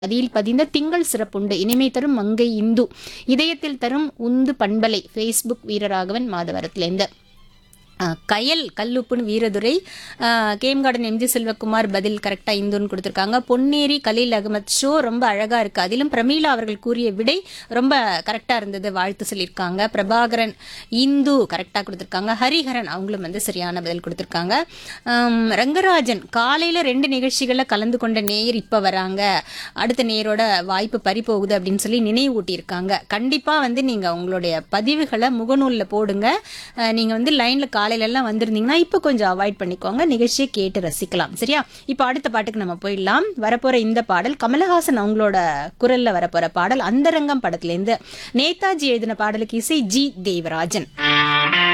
அதில் பதிந்த திங்கள் சிறப்புண்டு இனிமை தரும் மங்கை இந்து இதயத்தில் தரும் உந்து பண்பலை ஃபேஸ்புக் வீரராகவன் மாதவரத்துலேருந்து அஹ், கயல் கல்லுப்புன்னு வீரதுரை அஹ், கேம் கார்டன் எம்ஜி செல்வகுமார் பதில் கரெக்டாக இந்துன்னு கொடுத்துருக்காங்க பொன்னேரி கலீல் அகமத் ஷோ ரொம்ப அழகாக இருக்குது அதிலும் பிரமீளா அவர்கள் கூறிய விடை ரொம்ப கரெக்டாக இருந்தது வாழ்த்து சொல்லியிருக்காங்க பிரபாகரன் இந்து கரெக்டாக கொடுத்துருக்காங்க ஹரிஹரன் அவங்களும் வந்து சரியான பதில் கொடுத்துருக்காங்க அம், ரங்கராஜன் காலையில் ரெண்டு நிகழ்ச்சிகளில் கலந்து கொண்ட நேயர் இப்போ வராங்க அடுத்த நேயரோட வாய்ப்பு பறி போகுது அப்படின்னு சொல்லி நினைவூட்டியிருக்காங்க கண்டிப்பாக வந்து நீங்கள் உங்களுடைய பதிவுகளை முகநூலில் போடுங்க நீங்கள் வந்து லைனில் காலையிலலாம் வந்திருந்தீங்கன்னா இப்போ கொஞ்சம் அவாய்ட் பண்ணிக்கோங்க நிகழ்ச்சியை கேட்டு ரசிக்கலாம் சரியா இப்போ அடுத்த பாட்டுக்கு நம்ம போயிடலாம் வரப்போகிற இந்த பாடல் கமலஹாசன் அவங்களோட குரலில் வரப்போகிற பாடல் அந்தரங்கம் படத்துலேருந்து நேதாஜி எழுதின பாடலுக்கு இசை ஜி தேவராஜன்